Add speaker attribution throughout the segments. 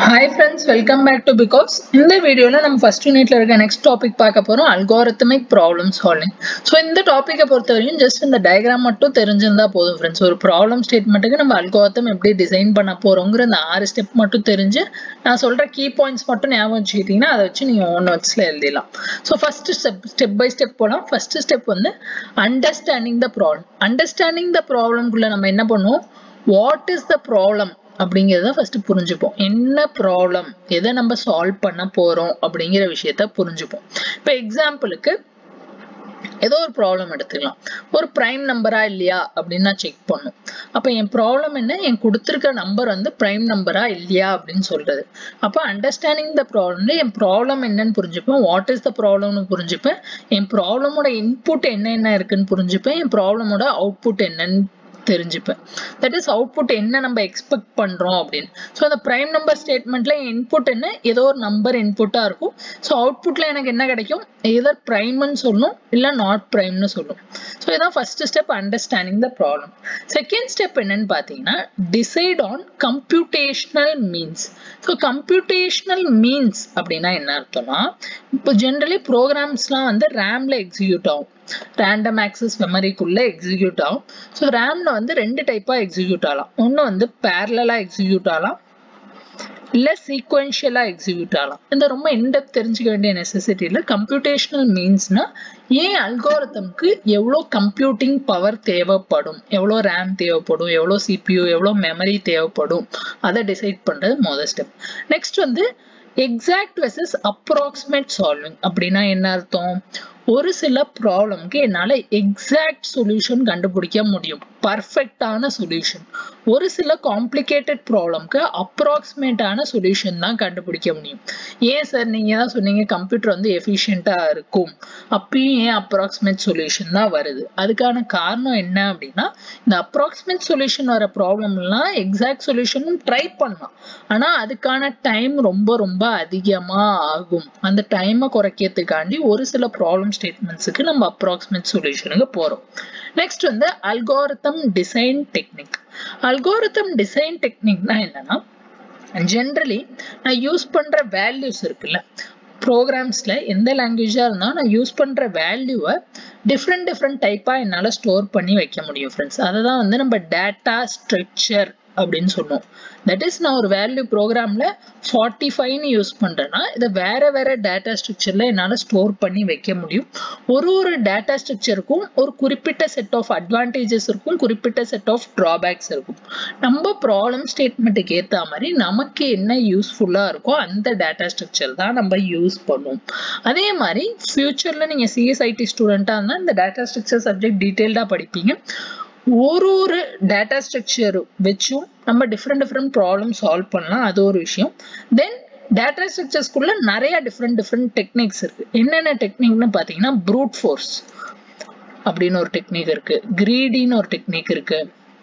Speaker 1: hi friends welcome back to because இந்த வீடியோவில் நம்ம ஃபர்ஸ்ட் யூனிட்ல இருக்க நெக்ஸ்ட் டாபிக் பார்க்க போகிறோம் அல்காரத்தமிக் ப்ராப்ளம் சால்விங் ஸோ இந்த டாப்பிக்கை பொறுத்த வரையும் ஜஸ்ட் இந்த டயக்ராம் மட்டும் தெரிஞ்சிருந்தா போதும் ஃப்ரெண்ட்ஸ் ஒரு ப்ராப்ளம் ஸ்டேட்மெண்ட்டுக்கு நம்ம அல்காரத்தம் எப்படி டிசைன் பண்ண போகிறோங்கிற இந்த ஆறு ஸ்டெப் மட்டும் தெரிஞ்சு நான் சொல்கிற கீ பாயிண்ட்ஸ் மட்டும் ஞாபகம் வச்சுக்கிட்டிங்கன்னா அதை வச்சு நீங்கள் ஒன் வேர்ட்ஸில் எழுதிடலாம் so first step step by step போகலாம் ஃபர்ஸ்ட் ஸ்டெப் வந்து understanding the problem understanding the ப்ராப்ளம்குள்ளே நம்ம என்ன பண்ணுவோம் வாட் இஸ் த ப்ராப்ளம் அப்படிங்கிறத ஃபர்ஸ்ட் புரிஞ்சுப்போம் என்ன ப்ராப்ளம் எதை நம்ம சால்வ் பண்ண போறோம் அப்படிங்கிற விஷயத்த புரிஞ்சுப்போம் இப்போ எக்ஸாம்பிளுக்கு ஏதோ ஒரு ப்ராப்ளம் எடுத்துக்கலாம் ஒரு ப்ரைம் நம்பரா இல்லையா அப்படின்னு நான் செக் பண்ணும் அப்போ என் ப்ராப்ளம் என்ன என் கொடுத்துருக்க நம்பர் வந்து ப்ரைம் நம்பரா இல்லையா அப்படின்னு சொல்றது அப்போ அண்டர்ஸ்டாண்டிங் த ப்ராப்ளம் என் ப்ராப்ளம் என்னன்னு புரிஞ்சுப்பேன் வாட் இஸ் த ப்ராப்ளம்னு புரிஞ்சுப்பேன் என் ப்ராப்ளமோட இன்புட் என்ன என்ன இருக்குன்னு புரிஞ்சுப்பேன் என் ப்ராப்ளமோட அவுட்புட் என்னன்னு தெரிஞ்சுப்பேன் தட் இஸ் அவுட்புட் என்ன நம்ம எக்ஸ்பெக்ட் பண்றோம் அப்படின்னு ஸோ அந்த ப்ரைம் நம்பர் ஸ்டேட்மெண்ட்ல இன்புட் என்ன ஏதோ ஒரு நம்பர் இன்புட்டா இருக்கும் ஸோ அவுட்புட்ல எனக்கு என்ன கிடைக்கும் எதர் ப்ரைம்னு சொல்லணும் இல்லை நாட் ப்ரைம்னு சொல்லணும் ஸோ இதான் first step understanding the problem second step என்னன்னு பார்த்தீங்கன்னா decide on computational means so computational means அப்படின்னா என்ன அர்த்தம்னா இப்போ ஜென்ரலி ப்ரோக்ராம்ஸ்லாம் வந்து ரேம்ல எக்ஸிக்யூட் ஆகும் ரேண்டம் ஆக்சஸ் மெமரிக்குள்ள எக்ஸிக்யூட் ஆகும் ஸோ ரேம்ல வந்து ரெண்டு டைப்பாக எக்ஸிக்யூட் ஆகலாம் ஒன்று வந்து பேரலாக எக்ஸிக்யூட் ஆகலாம் இல்லை சீக்வென்ஷியலாக எக்ஸிக்யூட் ஆகலாம் இந்த ரொம்ப இன்டெப்த் தெரிஞ்சுக்க வேண்டிய நெசசிட்டி இல்லை கம்ப்யூட்டேஷனல் மீன்ஸ்னா ஏன் அல்கோரத்தம்க்கு எவ்வளோ கம்ப்யூட்டிங் பவர் தேவைப்படும் எவ்வளோ ரேம் தேவைப்படும் எவ்வளோ சிபியூ எவ்வளோ மெமரி தேவைப்படும் அதை டிசைட் பண்ணுறது மொதல் ஸ்டெப் நெக்ஸ்ட் வந்து எக்ஸாக்ட் வெர்சஸ் அப்ராக்சிமேட் சால்விங் அப்படின்னா என்ன அர்த்தம் ஒரு சில ப்ராப்ளம்க்கு என்னால் எக்ஸாக்ட் சொல்யூஷன் கண்டுபிடிக்க முடியும் பர்ஃபெக்டான சொல்யூஷன் ஒரு சில காம்ப்ளிகேட்டட் ப்ராப்ளம்க்கு அப்ராக்சிமேட்டான சொல்யூஷன் தான் கண்டுபிடிக்க முடியும் ஏன் சார் நீங்கள் தான் சொன்னீங்க கம்ப்யூட்டர் வந்து எஃபிஷியண்ட்டாக இருக்கும் அப்பயும் ஏன் அப்ராக்சிமேட் சொல்யூஷன் தான் வருது அதுக்கான காரணம் என்ன அப்படின்னா இந்த அப்ராக்சிமேட் சொல்யூஷன் வர ப்ராப்ளம்லாம் எக்ஸாக்ட் சொல்யூஷனும் ட்ரை பண்ணலாம் ஆனால் அதுக்கான டைம் ரொம்ப ரொம்ப அதிகமாக ஆகும் அந்த டைமை குறைக்கிறதுக்காண்டி ஒரு சில ப்ராப்ளம் ஸ்டேட்மெண்ட்ஸுக்கு நம்ம அப்ராக்சிமேட் சொல்யூஷனுக்கு போகிறோம் நெக்ஸ்ட் வந்து algorithm design technique algorithm design டெக்னிக்னா என்னன்னா ஜென்ரலி நான் யூஸ் பண்ணுற வேல்யூஸ் இருக்குல்ல ப்ரோக்ராம்ஸில் எந்த லாங்குவேஜாக இருந்தாலும் நான் யூஸ் பண்ணுற வேல்யூவை டிஃப்ரெண்ட் டிஃப்ரெண்ட் டைப்பாக என்னால் ஸ்டோர் பண்ணி வைக்க முடியும் ஃப்ரெண்ட்ஸ் அதை தான் வந்து நம்ம டேட்டா ஸ்ட்ரக்சர் அப்படின்னு சொல்லுவோம் தட் இஸ் நான் ஒரு வேல்யூ ப்ரோக்ராமில் ஃபார்ட்டி ஃபைவ்னு யூஸ் பண்ணுறேன்னா இதை வேற வேற டேட்டா ஸ்ட்ரக்சரில் என்னால் ஸ்டோர் பண்ணி வைக்க முடியும் ஒரு ஒரு டேட்டா ஸ்ட்ரக்சருக்கும் ஒரு குறிப்பிட்ட செட் ஆஃப் அட்வான்டேஜஸ் இருக்கும் குறிப்பிட்ட செட் ஆஃப் ட்ராபேக்ஸ் இருக்கும் நம்ம ப்ராப்ளம் ஸ்டேட்மெண்ட்டுக்கு ஏற்ற மாதிரி நமக்கு என்ன யூஸ்ஃபுல்லாக இருக்கோ அந்த டேட்டா ஸ்ட்ரக்சர் தான் நம்ம யூஸ் பண்ணுவோம் அதே மாதிரி ஃபியூச்சரில் நீங்கள் சிஎஸ்ஐடி ஸ்டூடெண்ட்டாக இருந்தால் இந்த டேட்டா ஸ்ட்ரக்சர் சப்ஜெக்ட் டீட்டெயில்டாக படிப்பீங்க ஒரு ஒரு டேட்டா ஸ்ட்ரக்சர் வச்சும் நம்ம டிஃப்ரெண்ட் டிஃப்ரெண்ட் ப்ராப்ளம் சால்வ் பண்ணலாம் அது ஒரு விஷயம் தென் டேட்டா ஸ்ட்ரக்சர்ஸ்குள்ள நிறைய டிஃப்ரெண்ட் டிஃப்ரெண்ட் டெக்னிக்ஸ் இருக்கு என்னென்ன டெக்னிக்னு பார்த்தீங்கன்னா ப்ரூட் ஃபோர்ஸ் அப்படின்னு ஒரு டெக்னிக் இருக்கு கிரீடின்னு ஒரு டெக்னிக் இருக்கு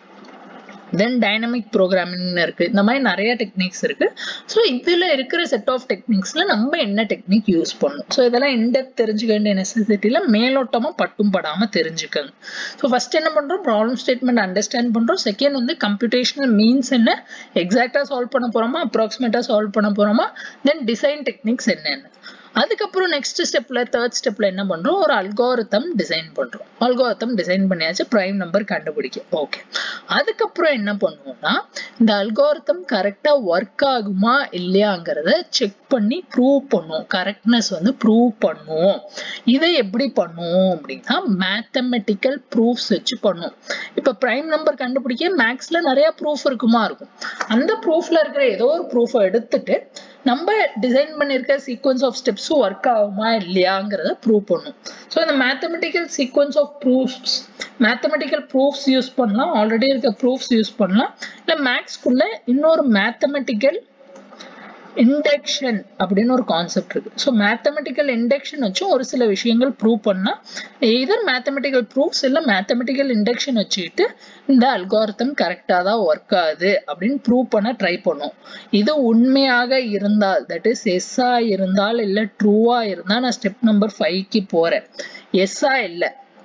Speaker 1: தென் டைனமிக் ப்ரோக்ராமிங் இருக்கு இந்த மாதிரி நிறைய டெக்னிக்ஸ் இருக்கு ஸோ இதில் இருக்கிற செட் ஆஃப் டெக்னிக்ஸ்ல நம்ம என்ன டெக்னிக் யூஸ் பண்ணணும் ஸோ இதெல்லாம் இன்டெப்த் தெரிஞ்சுக்க வேண்டிய நெசசிட்டியில் மேலோட்டமாக பட்டும் படாமல் தெரிஞ்சுக்கங்க ஸோ ஃபர்ஸ்ட் என்ன பண்ணுறோம் ப்ராப்ளம் ஸ்டேட்மெண்ட் அண்டர்ஸ்டாண்ட் பண்ணுறோம் செகண்ட் வந்து கம்ப்யூட்டேஷனல் மீன்ஸ் என்ன எக்ஸாக்டாக சால்வ் பண்ண போகிறோமா அப்ராக்சிமேட்டாக சால்வ் பண்ண போகிறோமா தென் டிசைன் டெக்னிக்ஸ் என்னென்ன அதுக்கப்புறம் நெக்ஸ்ட் ஸ்டெப்ல தேர்ட் ஸ்டெப்ல என்ன பண்றோம் ஒரு அல்காரத்தம் டிசைன் பண்றோம் அல்காரத்தம் டிசைன் பண்ணியாச்சு ப்ரைம் நம்பர் கண்டுபிடிக்க ஓகே அதுக்கப்புறம் என்ன பண்ணுவோம்னா இந்த அல்காரத்தம் கரெக்டா ஒர்க் ஆகுமா இல்லையாங்கிறத செக் பண்ணி ப்ரூவ் பண்ணுவோம் கரெக்ட்னஸ் வந்து ப்ரூவ் பண்ணுவோம் இதை எப்படி பண்ணுவோம் அப்படின்னா மேத்தமெட்டிக்கல் ப்ரூஃப்ஸ் வச்சு பண்ணுவோம் இப்போ ப்ரைம் நம்பர் கண்டுபிடிக்க மேக்ஸ்ல நிறைய ப்ரூஃப் இருக்குமா இருக்கும் அந்த ப்ரூஃப்ல இருக்கிற ஏதோ ஒரு ப்ரூஃபை எடுத்துட்டு நம்ம டிசைன் பண்ணியிருக்க சீக்வன்ஸ் ஆஃப் ஸ்டெப்ஸும் ஒர்க் ஆகுமா இல்லையாங்கிறத ப்ரூவ் பண்ணும் ஸோ இந்த mathematical sequence of proofs mathematical proofs use பண்ணலாம் ஆல்ரெடி இருக்க ப்ரூஃப்ஸ் யூஸ் பண்ணலாம் இல்லை மேக்ஸ்க்குள்ள இன்னொரு மேத்தமெட்டிக்கல் இண்டக்ஷன் அப்படின்னு ஒரு கான்செப்ட் இருக்கு ஸோ மேத்தமெட்டிக்கல் இண்டக்ஷன் வச்சும் ஒரு சில விஷயங்கள் ப்ரூவ் பண்ணால் எதர் மேத்தமெட்டிக்கல் ப்ரூஃப்ஸ் இல்லை மேத்தமெட்டிக்கல் இண்டக்ஷன் வச்சுக்கிட்டு இந்த அல்காரத்தம் கரெக்டாக தான் ஒர்க் ஆகுது அப்படின்னு ப்ரூவ் பண்ண ட்ரை பண்ணும் இது உண்மையாக இருந்தால் தட் இஸ் எஸ்ஸாக இருந்தால் இல்லை ட்ரூவாக இருந்தால் நான் ஸ்டெப் நம்பர் ஃபைவ்க்கு போகிறேன் எஸ்ஸா இல்லை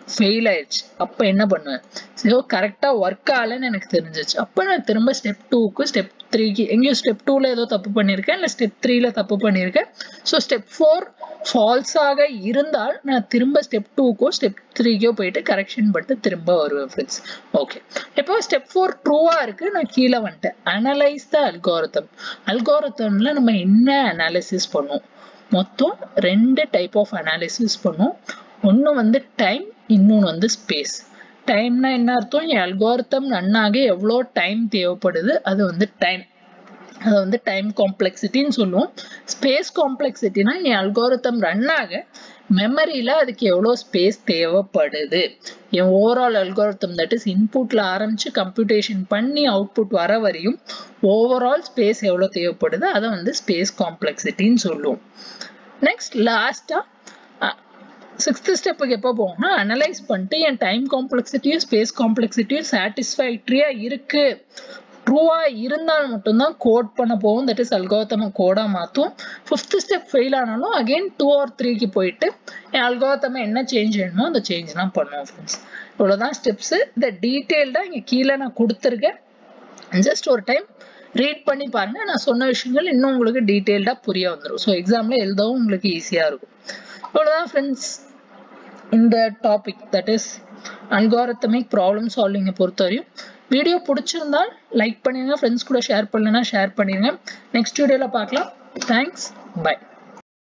Speaker 1: ஃபெயில் ஆயிடுச்சு அப்போ என்ன பண்ணுவேன் ஸோ கரெக்டாக ஒர்க் ஆகலைன்னு எனக்கு தெரிஞ்சிச்சு அப்போ நான் திரும்ப ஸ்டெப் டூக்கு ஸ்டெப் த்ரீக்கு எங்கேயும் ஸ்டெப் டூவில் ஏதோ தப்பு பண்ணியிருக்கேன் இல்லை ஸ்டெப் த்ரீல தப்பு பண்ணியிருக்கேன் ஸோ ஸ்டெப் ஃபோர் ஃபால்ஸாக இருந்தால் நான் திரும்ப ஸ்டெப் டூக்கோ ஸ்டெப் த்ரீக்கோ போயிட்டு கரெக்ஷன் பண்ணிட்டு திரும்ப வருவேன் ஃப்ரெண்ட்ஸ் ஓகே இப்போ ஸ்டெப் ஃபோர் ட்ரூவாக இருக்குது நான் கீழே வந்துட்டேன் அனலைஸ் த அல்காரத்தம் அல்காரத்தமில் நம்ம என்ன அனாலிசிஸ் பண்ணுவோம் மொத்தம் ரெண்டு டைப் ஆஃப் அனாலிசிஸ் பண்ணுவோம் ஒன்று வந்து டைம் இன்னொன்று வந்து ஸ்பேஸ் டைம்னா என்ன அர்த்தம் என் அல்காரத்தம் நன்னாக எவ்வளோ டைம் தேவைப்படுது அது வந்து டைம் அதை வந்து டைம் காம்ப்ளெக்சிட்டின்னு சொல்லுவோம் ஸ்பேஸ் காம்ப்ளெக்சிட்டினா என் அல்காரத்தம் ரன் ஆக மெமரியில் அதுக்கு எவ்வளோ ஸ்பேஸ் தேவைப்படுது என் ஓவரால் அல்காரத்தம் தட் இஸ் இன்புட்டில் ஆரம்பித்து கம்ப்யூட்டேஷன் பண்ணி அவுட்புட் வர வரையும் ஓவரால் ஸ்பேஸ் எவ்வளோ தேவைப்படுது அதை வந்து ஸ்பேஸ் காம்ப்ளெக்சிட்டின்னு சொல்லுவோம் நெக்ஸ்ட் லாஸ்ட்டாக சிக்ஸ்த் ஸ்டெப்புக்கு எப்போ போகணும்னா அனலைஸ் பண்ணிட்டு என் டைம் காம்ப்ளெக்சிட்டியும் ஸ்பேஸ் காம்ப்ளெக்சிட்டியும் சாட்டிஸ்ஃபேக்டரியாக இருக்குது ட்ரூவாக இருந்தால் மட்டும்தான் கோட் பண்ண போகும் தட் இஸ் அல்கோத்தமை கோடாக மாற்றும் ஃபிஃப்த் ஸ்டெப் ஃபெயில் ஆனாலும் அகெயின் டூ ஆர் த்ரீக்கு போயிட்டு என் அல்கோத்தமை என்ன சேஞ்ச் வேணுமோ அந்த சேஞ்ச்லாம் பண்ணுவோம் ஃப்ரெண்ட்ஸ் இவ்வளோதான் ஸ்டெப்ஸு இந்த டீட்டெயில்டாக இங்கே கீழே நான் கொடுத்துருக்கேன் ஜஸ்ட் ஒரு டைம் ரீட் பண்ணி பாருங்க நான் சொன்ன விஷயங்கள் இன்னும் உங்களுக்கு டீட்டெயில்டாக புரிய வந்துடும் ஸோ எக்ஸாமில் எழுதவும் உங்களுக்கு ஈஸியாக இருக்கும் இவ்வளோதான் ஃப்ரெண்ட்ஸ் இந்த topic that is algorithmic problem சால்விங்கை பொறுத்தவரையும் வீடியோ பிடிச்சிருந்தால் லைக் பண்ணிடுங்க ஃப்ரெண்ட்ஸ் கூட ஷேர் பண்ணலன்னா ஷேர் பண்ணிடுங்க நெக்ஸ்ட் வீடியோவில் பார்க்கலாம் தேங்க்ஸ் பை